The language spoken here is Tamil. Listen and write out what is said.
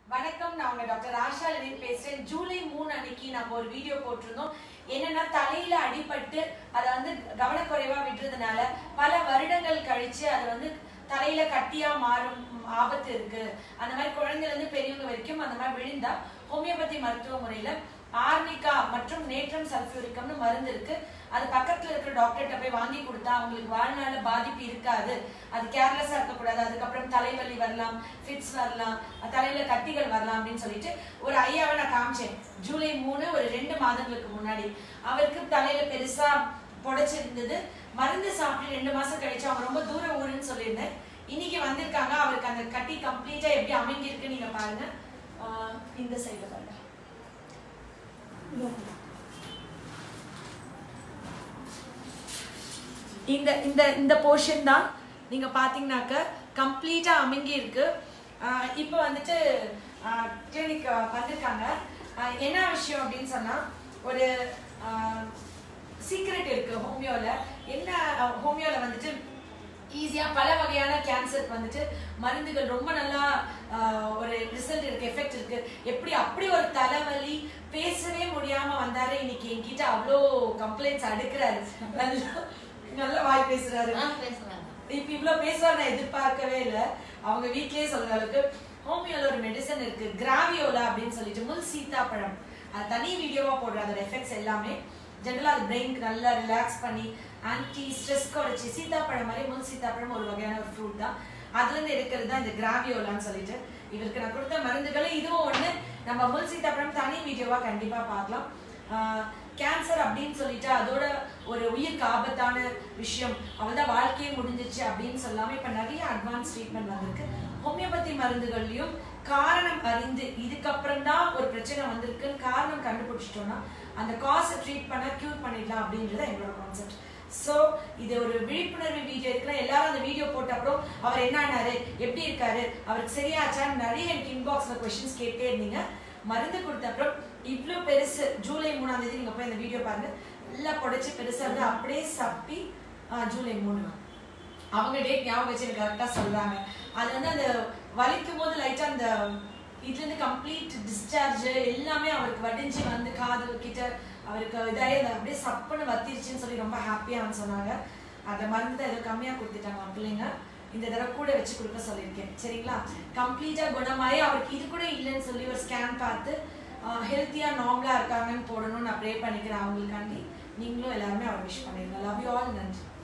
வணக்கம் நான் உங்க டாக்டர் ஆஷா லெனின் பேசுறேன் ஜூலை மூணு அன்னைக்கு நம்ம ஒரு வீடியோ போட்டிருந்தோம் என்னன்னா தலையில அடிபட்டு அதை வந்து கவனக்குறைவா விடுறதுனால பல வருடங்கள் கழிச்சு அது வந்து தலையில கட்டியா மாறும் ஆபத்து இருக்கு அந்த மாதிரி குழந்தைல இருந்து பெரியவங்க வரைக்கும் அந்த மாதிரி விழுந்தா ஹோமியோபதி மருத்துவ முறையில ஆர்னிகா மற்றும் நேட்ரம் சல்ஃபியூரிக்கம்னு மருந்து இருக்கு அது பக்கத்துல இருக்கிற டாக்டர்கிட்ட போய் வாங்கி கொடுத்தா அவங்களுக்கு வாழ்நாள்ல பாதிப்பு இருக்காது அது கேர்லெஸ்ஸா இருக்கக்கூடாது அதுக்கப்புறம் தலைவலி வரலாம் ஃபிட்ஸ் வரலாம் தலையில கட்டிகள் வரலாம் அப்படின்னு சொல்லிட்டு ஒரு ஐயாவை நான் காமிச்சேன் ஜூலை மூணு ஒரு ரெண்டு மாதங்களுக்கு முன்னாடி அவருக்கு தலையில பெருசா புடைச்சிருந்தது மருந்து சாப்பிட்டு ரெண்டு மாசம் கழிச்சு அவங்க ரொம்ப தூர ஊருன்னு சொல்லியிருந்தேன் இன்னைக்கு வந்திருக்காங்க அவருக்கு அந்த கட்டி கம்ப்ளீட்டா எப்படி அமைங்கிருக்கு நீங்க பாருங்க ஆஹ் இந்த சைடு பாருங்க இந்த இந்த இந்த போர்ஷன் தான் நீங்க பாத்தீங்கன்னாக்க கம்ப்ளீட்டா அமுங்கி இருக்கு ஆஹ் இப்போ வந்துட்டு கிளினிக் வந்திருக்காங்க ஆஹ் என்ன விஷயம் அப்படின்னு சொன்னா ஒரு சீக்ரெட் இருக்கு ஹோமியோல என்ன ஹோமியோல வந்துட்டு ஈஸியா பல வகையான கேன்சருக்கு வந்துட்டு மருந்துகள் ரொம்ப நல்லா ஆஹ், ஒரு ரிசல்ட் இருக்கு எஃபெக்ட் இருக்கு எப்படி அப்படி ஒரு தலைவலி பேசவே முடியாம வந்தாரு இன்னைக்கு என்கிட்ட அவ்வளோ கம்ப்ளைண்ட்ஸ் அடுக்குறாரு நல்லா நல்ல வாய் பேசுறாரு ஆ, பேசுறாங்க. இப்ப இவ்வளவு பேசுவார் நான் எதிர்பார்க்கவே இல்ல அவங்க வீட்லயே சொல்ற அளவுக்கு ஹோமியோல ஒரு மெடிசன் இருக்கு கிராவியோலா அப்படின்னு சொல்லிட்டு முள் சீத்தாப்பழம் அது தனி வீடியோவா போடுற அதோட எஃபெக்ட்ஸ் எல்லாமே ஜென்ரலா அது பிரெயினுக்கு நல்லா ரிலாக்ஸ் பண்ணி ஆன்டி ஸ்ட்ரெஸ் குறைச்சி சீத்தாப்பழம் மாதிரி முள் சீத்தாப்பழம் ஒரு வகையான ஒரு ஃப்ரூட் தான் அதுல இருந்து இருக்கிறது தான் இந்த கிராவியோலான்னு சொல்லிட்டு இவருக்கு நான் கொடுத்த மருந்துகளும் இதுவும் ஒண்ணு நம்ம முள் சீத்தாப்பழம் தனி வீடியோவா கண்டிப்பா பார்க்கலாம் கேன்சர் அப்படின்னு சொல்லிட்டு அதோட ஒரு உயிருக்கு ஆபத்தான விஷயம் அவள்தான் வாழ்க்கையே முடிஞ்சிச்சு அப்படின்னு சொல்லாம இப்ப நிறைய அட்வான்ஸ் ட்ரீட்மெண்ட் வந்திருக்கு ஹோமியோபதி மருந்துகள்லயும் காரணம் அறிந்து இதுக்கப்புறம் தான் ஒரு பிரச்சனை வந்திருக்குன்னு காரணம் கண்டுபிடிச்சிட்டோம்னா அந்த காசை ட்ரீட் பண்ண கியூர் பண்ணிடலாம் அப்படின்றது எங்களோட கான்செப்ட் சோ இது ஒரு விழிப்புணர்வு வீடியோ இருக்குன்னா எல்லாரும் அந்த வீடியோ போட்ட அப்புறம் அவர் என்ன ஆனாரு எப்படி இருக்காரு அவருக்கு சரியாச்சான்னு நிறைய எனக்கு இன்பாக்ஸ்ல கொஸ்டின்ஸ் கேட்டே இருந்தீங்க மருந்து கொடுத்த அப்புறம் இவ்ளோ பெருசு ஜூலை மூணாம் தேதி நீங்க போய் இந்த வீடியோ பாருங்க நல்லா புடைச்சு பெருசா இருந்து அப்படியே சப்பி ஆ, ஜூலை மூணு அவங்க டேட் ஞாபகம் வச்சு எனக்கு கரெக்டா சொல்றாங்க அது வந்து அந்த வலிக்கும் போது லைட்டா அந்த இதுல இருந்து கம்ப்ளீட் டிஸ்சார்ஜ் எல்லாமே அவருக்கு வடிஞ்சு வந்து காது கிட்ட அவருக்கு இதாகி அது அப்படியே சப்புன்னு வத்திருச்சுன்னு சொல்லி ரொம்ப ஹாப்பியா வந்து சொன்னாங்க அந்த மருந்து ஏதோ கம்மியா கொடுத்துட்டாங்க அவங்க பிள்ளைங்க இந்த தடவை கூட வச்சு கொடுக்க சொல்லியிருக்கேன் சரிங்களா கம்ப்ளீட்டா குணமாயி அவருக்கு இது கூட இல்லைன்னு சொல்லி ஒரு ஸ்கேன் பார்த்து ஹெல்த்தியா நார்மலா இருக்காங்கன்னு போடணும்னு நான் ப்ரே பண்ணிக்கிறேன் அவங்களுக்காண்டி நீங்களும் எல்லாருமே அவர் விஷ் பண்ணிருங்க லவ் யூ ஆல் நன்றி